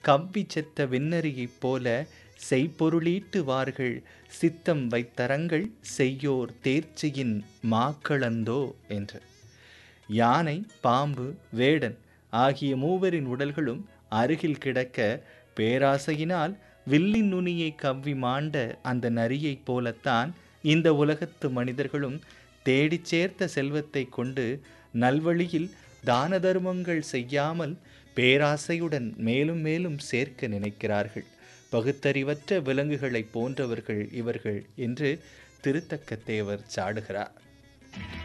கவ்வி செத்த விண்ணறியைப் போல செய்பொருளீட்டுவார்கள் சித்தம் வைத்தரங்கள் செய்யோர் தேர்ச்சியின் மாக்களந்தோ என்று யானை பாம்பு வேடன் ஆகிய மூவரின் உடல்களும் அருகில் கிடக்க பேராசையினால் வில்லின் நுனியை கவ்வி மாண்ட அந்த நரியைப் போலத்தான் இந்த உலகத்து மனிதர்களும் தேடிச் சேர்த்த செல்வத்தை கொண்டு நல்வழியில் தான தர்மங்கள் செய்யாமல் பேராசையுடன் மேலும் மேலும் சேர்க்க நினைக்கிறார்கள் பகுத்தறிவற்ற விலங்குகளைப் போன்றவர்கள் இவர்கள் என்று திருத்தக்கத்தேவர் சாடுகிறார்